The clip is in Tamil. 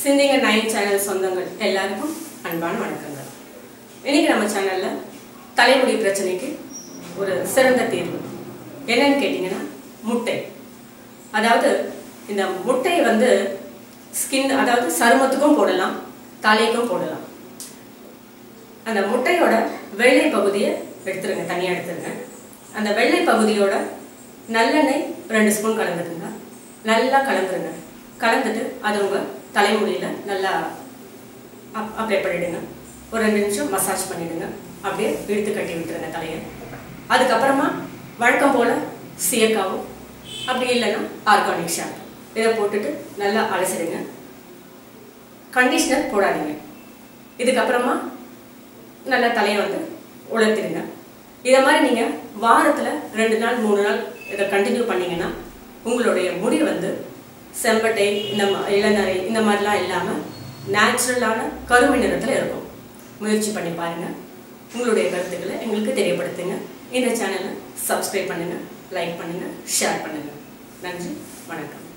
சிந்திங்க நைன் சேனல் சொந்தங்கள் எல்லாருக்கும் அன்பான வணக்கங்கள் இன்னைக்கு நம்ம சேனல்ல தலைமுடி பிரச்சனைக்கு ஒரு சிறந்த தீர்வு என்னன்னு கேட்டிங்கன்னா முட்டை அதாவது இந்த முட்டை வந்து ஸ்கின் அதாவது சருமத்துக்கும் போடலாம் தலைக்கும் போடலாம் அந்த முட்டையோட வெள்ளை பகுதியை எடுத்துருங்க தனியாக எடுத்துருங்க அந்த வெள்ளை பகுதியோட நல்லெண்ணெய் ரெண்டு ஸ்பூன் கலந்துருங்க நல்லா கலந்துருங்க கலந்துட்டு அது உங்கள் தலைமுடியில் நல்லா அப் அப்ளை பண்ணிவிடுங்க ஒரு ரெண்டு நிமிஷம் மசாஜ் பண்ணிவிடுங்க அப்படியே இழுத்து கட்டி விட்டுருங்க தலையை அதுக்கப்புறமா வழக்கம் போல் சீயக்காவும் அப்படி இல்லைன்னா ஆர்கானிக் ஷாம்பு இதை போட்டுட்டு நல்லா அலசிடுங்க கண்டிஷ்னர் போடாதீங்க இதுக்கப்புறமா நல்லா தலையை வந்து உலர்த்திடுங்க இதை மாதிரி நீங்கள் வாரத்தில் ரெண்டு நாள் மூணு நாள் இதை கண்டினியூ பண்ணீங்கன்னா உங்களுடைய முடி வந்து செம்பட்டை இந்த மா- இளநரை இந்த மாதிரிலாம் இல்லாமல் நேச்சுரலான கருமை நிறத்தில் இருக்கும் முயற்சி பண்ணி பாருங்கள் உங்களுடைய கருத்துக்களை எங்களுக்கு தெரியப்படுத்துங்க இந்த சேனலை சப்ஸ்கிரைப் பண்ணுங்கள் லைக் பண்ணுங்கள் ஷேர் பண்ணுங்கள் நன்றி வணக்கம்